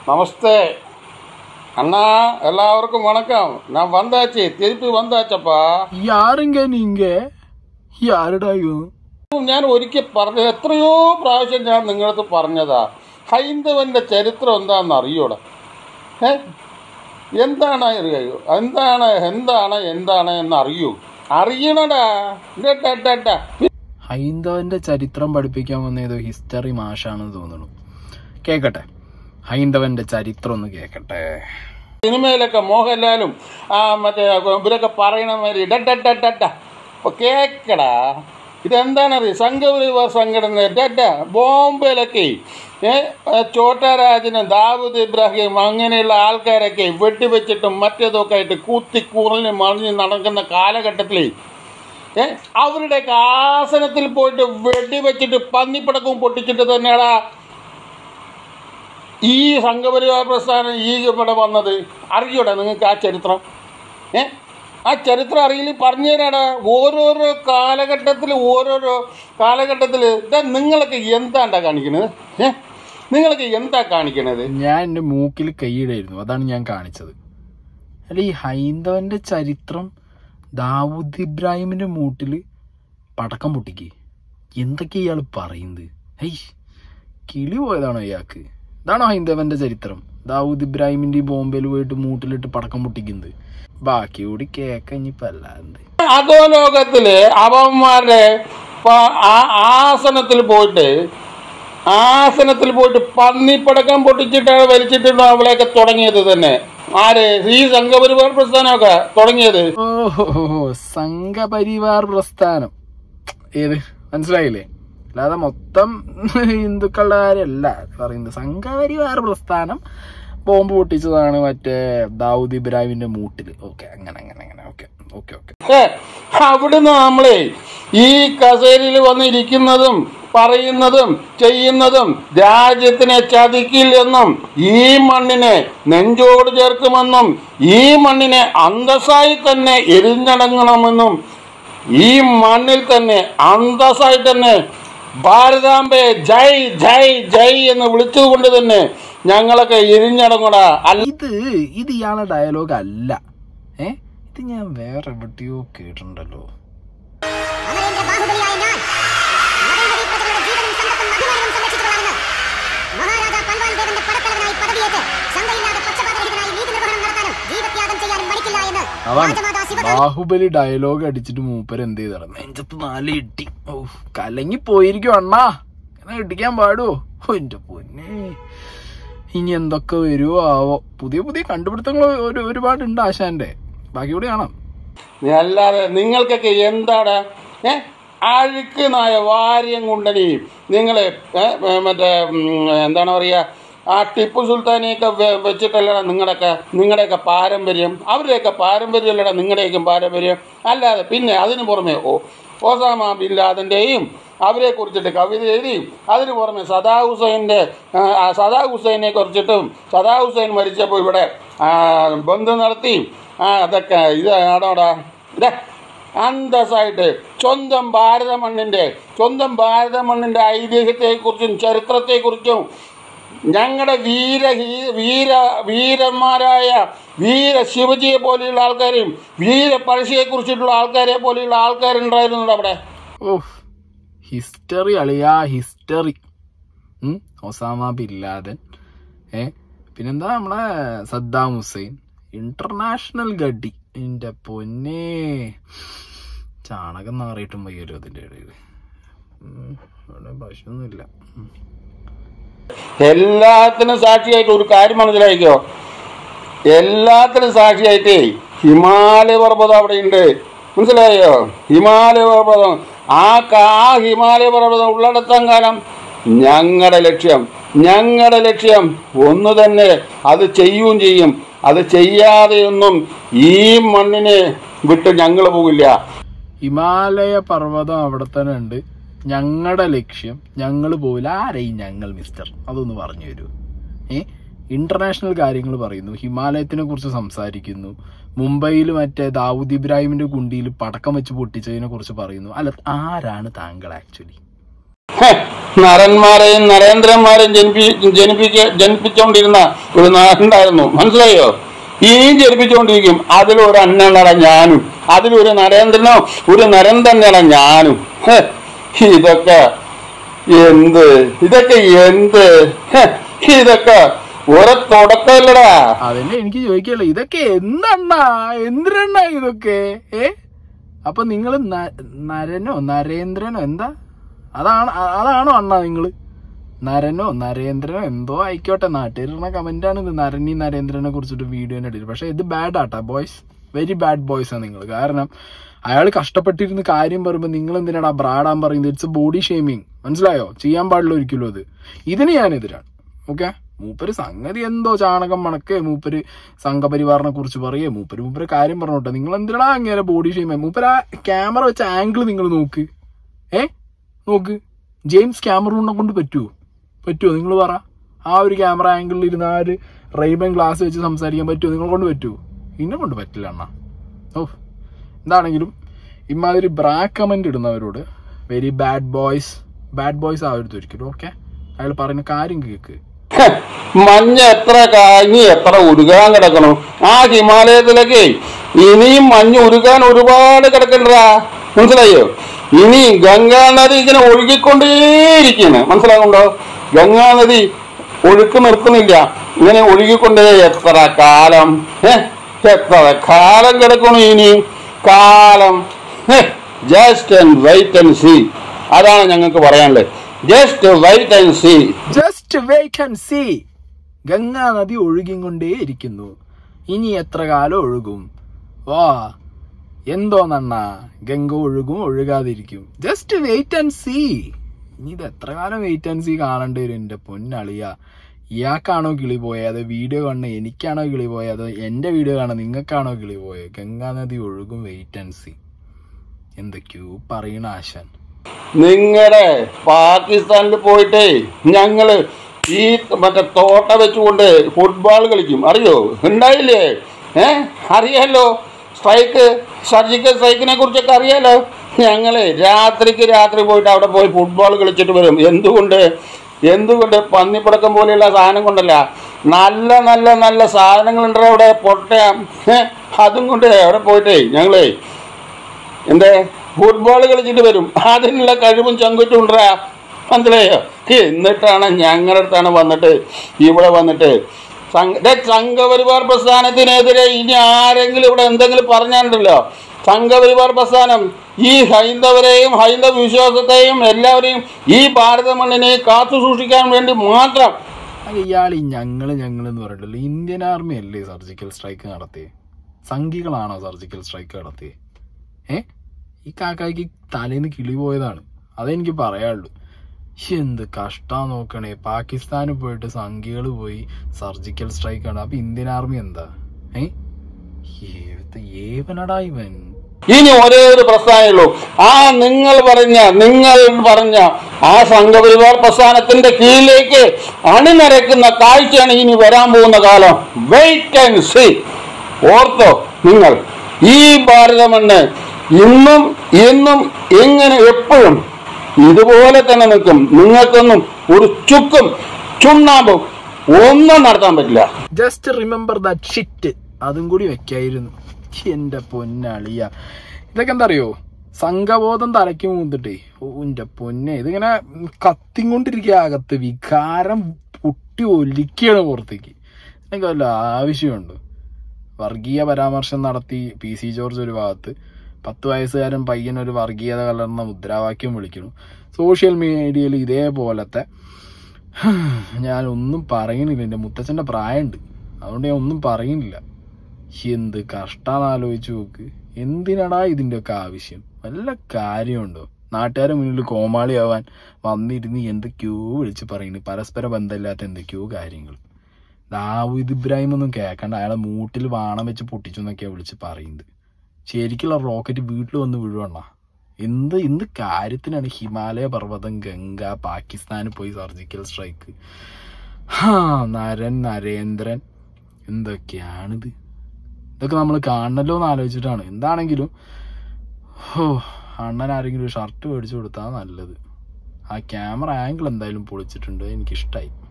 நமஸ்தே அண்ணா எல்லாருக்கும் வணக்கம் நான் வந்தாச்சு திருப்பி வந்தாச்சப்பா யாருங்க நீங்க யாருടാ ഇവൻ? ഞാൻ ഒരിക്കൽ പറഞ്ഞ എത്രയോ പ്രാവശ്യം ഞാൻ നിങ്ങളടുത്ത് പറഞ്ഞതാ ഹൈന്ദവന്റെ ചരിത്രം എന്താണെന്ന് അറിയൂടെ ഏ എന്താണ് അറിയോ എന്താണ് എന്താണ് എന്താണ് എന്ന് അറിയൂ അറിയണടാ ഡാ, ഡാ, ഡാ, ഡാ. ഹൈന്ദവന്റെ ചരിത്രം പഠിപ്പിക്കാൻ വന്ന ഏതോ ഹിസ്റ്ററി മാഷാണെന്ന് തോന്നുന്നു കേക്കട്ടെ ഹൈന്ദവന്റെ ചരിത്രം ഒന്ന് കേക്കട്ടെ സിനിമയിലൊക്കെ മോഹൻലാലും ആ മറ്റേ ഇവരൊക്കെ പറയണ മാതിരി ഡ ഡ ഡ ഡ ഡ. അപ്പൊ കേക്കടാ ഇതെന്താണറിയ സംഘപരിവാർ സംഘടന ഡ ഡ. ബോംബെയിലൊക്കെ ഏ ചോട്ടാരാജന് ദാവൂദ് ഇബ്രാഹിം അങ്ങനെയുള്ള ആൾക്കാരൊക്കെ വെട്ടിവെച്ചിട്ടും മറ്റേതൊക്കെ ആയിട്ട് കൂത്തി കൂറലിന് മറിഞ്ഞ് നടക്കുന്ന കാലഘട്ടത്തിൽ ഏ അവരുടെയൊക്കെ ആസനത്തിൽ പോയിട്ട് വെടിവെച്ചിട്ട് പന്നിപ്പടക്കവും പൊട്ടിച്ചിട്ട് തന്നെയാടാ ഈ സംഘപരിവാർ പ്രസ്ഥാനം ഈ ഇവിടെ വന്നത് അറിയൂടെ നിങ്ങൾക്ക് ആ ചരിത്രം ഏ ആ ചരിത്രം അറിയില്ല പറഞ്ഞു തരാടാ ഓരോരോ കാലഘട്ടത്തിൽ ഓരോരോ കാലഘട്ടത്തിൽ ഇതാ നിങ്ങളൊക്കെ എന്താണ്ടാ കാണിക്കണത് ഏ നിങ്ങളൊക്കെ എന്താ കാണിക്കണത് ഞാൻ എന്റെ മൂക്കിൽ കൈയിടായിരുന്നു അതാണ് ഞാൻ കാണിച്ചത് അല്ല ഈ ഹൈന്ദവന്റെ ചരിത്രം ദാവൂദ് ഇബ്രാഹിമിന്റെ മൂട്ടില് പടക്കം പൊട്ടിക്ക് എന്തൊക്കെ ഇയാൾ പറയുന്നത് ഹൈ കിളി പോയതാണോ ഇയാൾക്ക് ഇതാണോ ഹൈന്ദവന്റെ ചരിത്രം ദാവൂദ് ഇബ്രാഹിമിന്റെ ഈ ബോംബെയിൽ പോയിട്ട് മൂട്ടിലിട്ട് പടക്കം പൊട്ടിക്കുന്നത് ബാക്കി കൂടി കേക്ക ഇനിയിപ്പോ അല്ലാണ്ട് അതോ ലോകത്തില് അവന്മാരുടെ പ- ആ- ആസനത്തിൽ പോയിട്ട് ആസനത്തിൽ പോയിട്ട് പന്നിപ്പടക്കം പൊട്ടിച്ചിട്ടാണ് വലിച്ചിട്ടുണ്ടോ അവളെയൊക്കെ തുടങ്ങിയത് തന്നെ ആര് ഈ സംഘപരിവാർ പ്രസ്ഥാനമൊക്കെ തുടങ്ങിയത് ഓഹോ സംഘപരിവാർ പ്രസ്ഥാനം ഏത് മനസ്സിലായില്ലേ അല്ലാതെ മൊത്തം ഹിന്ദുക്കളുടെ കാര്യമല്ല പറയുന്നത് സംഘപരിവാർ പ്രസ്ഥാനം ബോംബ് പൊട്ടിച്ചതാണ് മറ്റേ ദാവൂദ് ഇബ്രാഹിമിന്റെ മൂട്ടില് ഓക്കെ അങ്ങനെ അങ്ങനെ അങ്ങനെ ഓക്കെ ഓക്കെ ഓക്കെ ഏ, അവിടുന്ന് നമ്മളെ ഈ കസേരയിൽ വന്നിരിക്കുന്നതും പറയുന്നതും ചെയ്യുന്നതും രാജ്യത്തിനെ ചതിക്കില്ലെന്നും ഈ മണ്ണിനെ നെഞ്ചോട് ചേർക്കുമെന്നും ഈ മണ്ണിനെ അന്തസ്സായി തന്നെ എരിഞ്ഞടങ്ങണമെന്നും ഈ മണ്ണിൽ തന്നെ അന്തസ്സായി തന്നെ ഭാരതാംബെ ജയ് ജയ് ജയ് എന്ന് വിളിച്ചുകൊണ്ട് തന്നെ ഞങ്ങളൊക്കെ എരിഞ്ഞടങ്ങടാ അല്ല ഇത് ഇത് ഇയാളെ ഡയലോഗ് അല്ല ഏ ഇത് ഞാൻ വേറെ എവിടെയോ കേട്ടിട്ടുണ്ടല്ലോ അമരേന്ദ്ര ബാഹുബലിയായ ഞാൻ നരേന്ദ്ര പ്രജകളുടെ ജീവനും സമ്പത്തും അഭിമാനവും സംരക്ഷിച്ചുകൊള്ളാമെന്ന് മഹാരാജ പൽവാൻ ദേവന്റെ പടത്തലവനായി പദവിയേറ്റ് ശങ്കയില്ലാതെ പക്ഷപാതരഹിതനായി നീതി നിർവഹണം നടത്താനും ജീവത്യാഗം ചെയ്യാനും മടിക്കില്ല എന്ന് അതാണ് രാജമാതാ ശിവകാമി ബാഹുബലി ഡയലോഗ് അടിച്ചിട്ട് മൂപ്പര് എന്ത് ചെയ്തട നെഞ്ചത്ത് നാല് ഇട്ടി ഓ കലങ്ങി പോയിരിക്കും അണ്ണാ അങ്ങനെ ഇടിക്കാൻ പാടുവോ ഓ എന്റെ പൊന്നെ ഇനി എന്തൊക്കെ വരുവോ ആവോ പുതിയ പുതിയ കണ്ടുപിടുത്തങ്ങൾ ഒരു ഒരുപാടുണ്ട് ആശാന്റെ ബാക്കി കൂടി കാണാം അല്ലാതെ നിങ്ങൾക്കൊക്കെ എന്താണ് ഏ അഴുക്ക് നായ വാര്യം കൊണ്ടനി നിങ്ങൾ മറ്റേ ഉം, എന്താണ് പറയുക ആ ടിപ്പു സുൽത്താനെയൊക്കെ വെ- വെച്ചിട്ടല്ലടാ നിങ്ങളുടെയൊക്കെ നിങ്ങളുടെയൊക്കെ പാരമ്പര്യം അവരുടെയൊക്കെ പാരമ്പര്യമല്ലടാ നിങ്ങളുടെയൊക്കെ പാരമ്പര്യം അല്ലാതെ പിന്നെ അതിന് പുറമെ ഓ ഓസാമ ബിൻ ലാദൻ്റെയും അവരെ കുറിച്ചിട്ട് കവിത എഴുതി അതിന് പുറമെ സദാ ഹുസൈൻ്റെ ആ, ആ സദാ ഹുസൈനെ കുറിച്ചിട്ടും സദാ ഹുസൈൻ മരിച്ചപ്പോൾ ഇവിടെ ആ, ബന്ധം നടത്തി ആ അതൊക്കെ ഇത് ആടോടാ ഇതേ അന്തസ്സായിട്ട് സ്വന്തം ഭാരത മണ്ണിൻ്റെ സ്വന്തം ഭാരത മണ്ണിൻ്റെ ഐതിഹ്യത്തെക്കുറിച്ചും ചരിത്രത്തെക്കുറിച്ചും ഞങ്ങളുടെ വീര ഹീ- വീര വീരന്മാരായ വീര ശിവജിയെ പോലെയുള്ള ആൾക്കാരും വീര പഴശ്ശിയെ കുറിച്ചിട്ടുള്ള ആൾക്കാരെ പോലെയുള്ള ആൾക്കാരുണ്ടായിരുന്നു അവിടെ ഓഹ് ഹിസ്റ്ററി അളിയാ ഹിസ്റ്ററി ഉം, ഒസാമ ബിൻ ലാദൻ ഏ പിന്നെന്താ നമ്മളെ സദ്ദാം ഹുസൈൻ ഇന്റർനാഷണൽ ഗഡി എന്റെ പൊന്നെ ചാണകം നാറിയിട്ടും വയ്യല്ലോ അതിന്റെ ഇടയിൽ ഉം, ഇവിടെ പശുവൊന്നുമില്ല ഉം. എല്ലാത്തിനും സാക്ഷിയായിട്ട് ഒരു കാര്യം മനസ്സിലാക്കിയോ എല്ലാത്തിനും സാക്ഷിയായിട്ട് ഹിമാലയ പർവ്വതം അവിടെ ഉണ്ട് മനസ്സിലായോ ഹിമാലയ പർവ്വതം ആ കാ ആ ഹിമാലയ പർവ്വതം ഉള്ളിടത്തോളം കാലം ഞങ്ങളുടെ ലക്ഷ്യം ഞങ്ങളുടെ ലക്ഷ്യം ഒന്ന് തന്നെ അത് ചെയ്യുകയും ചെയ്യും അത് ചെയ്യാതെയൊന്നും ഈ മണ്ണിനെ വിട്ട് ഞങ്ങൾ പോകില്ല ഹിമാലയ പർവ്വതം അവിടെ തന്നെ ഉണ്ട് ഞങ്ങളുടെ ലക്ഷ്യം ഞങ്ങൾ പോവില്ല ആരെയും ഞങ്ങൾ മിസ്റ്റർ അതൊന്ന് പറഞ്ഞു തരൂ ഏ ഇന്റർനാഷണൽ കാര്യങ്ങൾ പറയുന്നു ഹിമാലയത്തിനെ കുറിച്ച് സംസാരിക്കുന്നു മുംബൈയിൽ മറ്റേ ദാവൂദ് ഇബ്രാഹിമിന്റെ കുണ്ടിയിൽ പടക്കം വെച്ച് പൊട്ടിച്ചതിനെ കുറിച്ച് പറയുന്നു അല്ല ആരാണ് താങ്കൾ ആക്ച്വലി ഹെ, നരന്മാരെയും നരേന്ദ്രന്മാരെയും ജനിപ്പി ജനിപ്പിക്ക ജനിപ്പിച്ചുകൊണ്ടിരുന്ന ഒരു നാടുണ്ടായിരുന്നു മനസ്സിലായോ ഇനിയും ജനിപ്പിച്ചുകൊണ്ടിരിക്കും അതിലൊരു അന്നട ഞാനും അതിലൊരു നരേന്ദ്രനോ ഒരു നരൻ തന്നെയാണ് ഞാനും ഹെ, ഇതൊക്കെ എന്ത് ഇതൊക്കെ എന്ത് ഹെ, ഇതൊക്കെ ഒരു തുടക്കമല്ലടാ അതന്നെ എനിക്ക് ചോദിക്കല്ലോ ഇതൊക്കെ എന്തെണ്ണാ എന്തിനെണ്ണാ ഇതൊക്കെ ഏ അപ്പൊ നിങ്ങൾ നരനോ നരേന്ദ്രനോ എന്താ അതാണ് അ- അതാണോ അണ്ണാ നിങ്ങള് നരനോ നരേന്ദ്രനോ എന്തോ ആയിക്കോട്ടെ നാട്ടിലിരുന്ന കമന്റ് ആണ് ഇത് നരനി നരേന്ദ്രനെ കുറിച്ചിട്ട് വീഡിയോന്റെ ഇടയിൽ പക്ഷെ ഇത് ബാഡ് ആട്ടാ ബോയ്സ് വെരി ബാഡ് ബോയ്സ് ആണ് നിങ്ങൾ കാരണം അയാൾ കഷ്ടപ്പെട്ടിരുന്ന് കാര്യം പറയുമ്പോൾ നിങ്ങൾ എന്തിനാടാ ബ്രാഡാൻ പറയുന്നത് ഇറ്റ്സ് ബോഡി ഷെയ്മിങ് മനസ്സിലായോ ചെയ്യാൻ പാടില്ല ഒരിക്കലും അത് ഇതിന് ഞാൻ എതിരാണ് ഓക്കെ മൂപ്പര് സംഗതി എന്തോ ചാണകം മണക്ക് മൂപ്പര് സംഘപരിവാറിനെ കുറിച്ച് പറയേ മൂപ്പര് മൂപ്പര് കാര്യം പറഞ്ഞോട്ടെ നിങ്ങൾ എന്തിനാ അങ്ങനെ ബോഡി ഷെയ്മ മൂപ്പര് ആ ക്യാമറ വെച്ച ആംഗിൾ നിങ്ങൾ നോക്ക് ഏ നോക്ക് ജെയിംസ് ക്യാമറൂണിനെ കൊണ്ട് പറ്റുമോ പറ്റുമോ നിങ്ങൾ പറ ആ ഒരു ക്യാമറ ആംഗിളിൽ ഇരുന്ന് ആ ഒരു റൈബൻ ഗ്ലാസ് വെച്ച് സംസാരിക്കാൻ പറ്റുമോ നിങ്ങളെ കൊണ്ട് പറ്റുമോ എന്നെ കൊണ്ട് പറ്റില്ല അണ്ണ ഓ എന്താണെങ്കിലും ഇമാതിരി ബ്രാ കമന്റ് ഇടുന്നവരോട് very bad boys bad boys ആവരുത് ഒരിക്കലും ഓക്കെ അയാൾ പറയുന്ന കാര്യം കേക്ക് ഹെ, മഞ്ഞ് എത്ര കാഞ്ഞ് എത്ര ഉരുകാൻ കിടക്കണം ആ ഹിമാലയത്തിലൊക്കെ ഇനിയും മഞ്ഞ് ഉരുകാൻ ഒരുപാട് കിടക്കണ്ടാ മനസ്സിലായോ ഇനി ഗംഗാ നദി ഇങ്ങനെ ഒഴുകിക്കൊണ്ടേയിരിക്കുന്നു മനസ്സിലാകുണ്ടോ ഗംഗാ നദി ഒഴുക്ക് നിർത്തുന്നില്ല ഇങ്ങനെ ഒഴുകിക്കൊണ്ടേ എത്ര കാലം ഹെ, എത്ര കാലം കിടക്കണം ഇനി കാലം just and wait and see അതാണ് ഞങ്ങൾക്ക് പറയാനുള്ളത് just wait and see just wait and see Ganga നദി ഒഴുകിക്കൊണ്ടേ ഇരിക്കുന്നു ഇനി എത്ര കാലം ഒഴുകും വാ എന്തോ നണ്ണ ഗംഗ ഒഴുകും ഒഴുകാതിരിക്കും ജസ്റ്റ് വെയിറ്റ് ആൻഡ് സീ ഇനി ഇത് എത്ര കാലം വെയിറ്റ് ആൻഡ് സീ കാണേണ്ടി വരും എന്റെ പൊന്നളിയ ഇയാൾക്കാണോ കിളി പോയത് വീഡിയോ കാണുന്ന എനിക്കാണോ കിളി പോയത് എന്റെ വീഡിയോ കാണുന്ന നിങ്ങൾക്കാണോ കിളി പോയത് ഗംഗാ നദി ഒഴുകും വെയിറ്റ് ആൻഡ് സീ എന്തൊക്കെയോ പറയണ ആശാൻ നിങ്ങളുടെ പാകിസ്ഥാനിൽ പോയിട്ടേ ഞങ്ങള് ഈ മറ്റേ തോട്ട വെച്ചുകൊണ്ട് ഫുട്ബോൾ കളിക്കും അറിയോ ഉണ്ടായില്ലേ ഏ അറിയാലോ സ്ട്രൈക്ക് സർജിക്കൽ സ്ട്രൈക്കിനെ കുറിച്ചൊക്കെ അറിയാലോ ഞങ്ങള് രാത്രിക്ക് രാത്രി പോയിട്ട് അവിടെ പോയി ഫുട്ബോൾ കളിച്ചിട്ട് വരും എന്തുകൊണ്ട് എന്തുകൊണ്ട് പന്നിപ്പടക്കം പോലെയുള്ള സാധനം കൊണ്ടല്ല നല്ല നല്ല നല്ല സാധനങ്ങളുണ്ട് അവിടെ പൊട്ട ഏ, അതും കൊണ്ട് അവിടെ പോയിട്ടേ ഞങ്ങളേ എന്തേ ഫുട്ബോൾ കളിച്ചിട്ട് വരും അതിനുള്ള കഴിവും ചങ്കുറ്റും ഉണ്ടാ മനസ്സിലായോ എന്നിട്ടാണ് ഞങ്ങളുടെ അടുത്താണ് വന്നിട്ട് ഇവിടെ വന്നിട്ട് സംഘ ദേ സംഘപരിവാർ പ്രസ്ഥാനത്തിനെതിരെ ഇനി ആരെങ്കിലും ഇവിടെ എന്തെങ്കിലും പറഞ്ഞാലുണ്ടല്ലോ സംഘപരിവാർ പ്രസ്ഥാനം ഈ ഹൈന്ദവരെയും ഹൈന്ദവ വിശ്വാസത്തെയും എല്ലാവരെയും ഈ ഭാരത മണ്ണിനെ കാത്തു സൂക്ഷിക്കാൻ വേണ്ടി മാത്രം അത് ഇയാൾ ഈ ഞങ്ങള് ഞങ്ങൾ എന്ന് പറഞ്ഞിട്ടില്ല ഇന്ത്യൻ ആർമി അല്ലേ സർജിക്കൽ സ്ട്രൈക്ക് നടത്തിയേ സംഘികളാണോ സർജിക്കൽ സ്ട്രൈക്ക് നടത്തിയേ ഏ ഈ കാക്കായ്ക്ക് തലേന്ന് കിളി പോയതാണ് അതെനിക്ക് പറയാനുള്ളൂ ശ്ശെ, എന്ത് കഷ്ടാ നോക്കണേ പാകിസ്ഥാനിൽ പോയിട്ട് സംഘികൾ പോയി സർജിക്കൽ സ്ട്രൈക്ക് ആണ് അപ്പൊ ഇന്ത്യൻ ആർമി എന്താ ഏ ഏവത്തെ ഏവനടാ ഇവൻ ഇനി ഒരേ ഒരു പ്രസ്ഥാനമേ ഉള്ളൂ ആ നിങ്ങൾ പറഞ്ഞ നിങ്ങൾ പറഞ്ഞ ആ സംഘപരിവാർ പ്രസ്ഥാനത്തിന്റെ കീഴിലേക്ക് അണിനിരക്കുന്ന കാഴ്ചയാണ് ഇനി വരാൻ പോകുന്ന കാലം വെയിറ്റ് ആൻഡ് സീ ഓർത്തോ നിങ്ങൾ ഈ ഭാരത മണ്ണ് ഇന്നും എന്നും എങ്ങനെ എപ്പോഴും ഇതുപോലെ തന്നെ നിൽക്കും നിങ്ങൾക്കൊന്നും ഒരു ചുക്കും ചുണ്ണാമ്പും ഒന്നും നടത്താൻ പറ്റില്ല ജസ്റ്റ് റിമെമ്പർ ദാറ്റ് ഷിറ്റ് അതും കൂടി വെക്കായിരുന്നു എന്റെ പൊന്നളിയ ഇതൊക്കെ എന്താ അറിയോ സംഘബോധം തലയ്ക്ക് മൂന്നിട്ടേ ഓ എന്റെ പൊന്നെ ഇതിങ്ങനെ കത്തിക്കൊണ്ടിരിക്കുക അകത്ത് വികാരം പൊട്ടി ഒലിക്കുകയാണ് പുറത്തേക്ക് എനിക്ക് വല്ല ആവശ്യമുണ്ട് വർഗീയ പരാമർശം നടത്തി പി സി ജോർജ് ഒരു ഭാഗത്ത് പത്ത് വയസ്സുകാരൻ പയ്യൻ ഒരു വർഗീയത കലർന്ന മുദ്രാവാക്യം വിളിക്കുന്നു സോഷ്യൽ മീഡിയയിൽ ഇതേപോലത്തെ ഞാൻ ഒന്നും പറയുന്നില്ല എൻ്റെ മുത്തച്ഛൻ്റെ പ്രായമുണ്ട് അതുകൊണ്ട് ഞാൻ ഒന്നും പറയുന്നില്ല എന്ത് കഷ്ടാന്ന് ആലോചിച്ച് നോക്ക് എന്തിനടാ ഇതിൻ്റെയൊക്കെ ആവശ്യം വല്ല കാര്യമുണ്ടോ നാട്ടുകാരുടെ മുന്നിൽ കോമാളിയാവാൻ വന്നിരുന്ന് എന്തൊക്കെയോ വിളിച്ച് പറയുന്നു പരസ്പര ബന്ധമില്ലാത്ത എന്തൊക്കെയോ കാര്യങ്ങൾ ദാവൂദ് ഇബ്രാഹിം ഒന്നും കേൾക്കണ്ട അയാളെ മൂട്ടിൽ വാണം വെച്ച് പൊട്ടിച്ചു എന്നൊക്കെയാണ് വിളിച്ച് പറയുന്നത് ശരിക്കുള്ള റോക്കറ്റ് വീട്ടിൽ വന്ന് വീഴുവണ്ണ എന്ത് എന്ത് കാര്യത്തിനാണ് ഹിമാലയ പർവ്വതം ഗംഗ പാകിസ്ഥാനിൽ പോയി സർജിക്കൽ സ്ട്രൈക്ക് ഹാ നരൻ നരേന്ദ്രൻ എന്തൊക്കെയാണിത് ഇതൊക്കെ നമ്മൾ കാണണല്ലോ എന്ന് ആലോചിച്ചിട്ടാണ് എന്താണെങ്കിലും ഹോ അണ്ണൻ ആരെങ്കിലും ഒരു ഷർട്ട് മേടിച്ചു കൊടുത്താൽ നല്ലത് ആ ക്യാമറ ആംഗിൾ എന്തായാലും പൊളിച്ചിട്ടുണ്ട് എനിക്കിഷ്ടമായി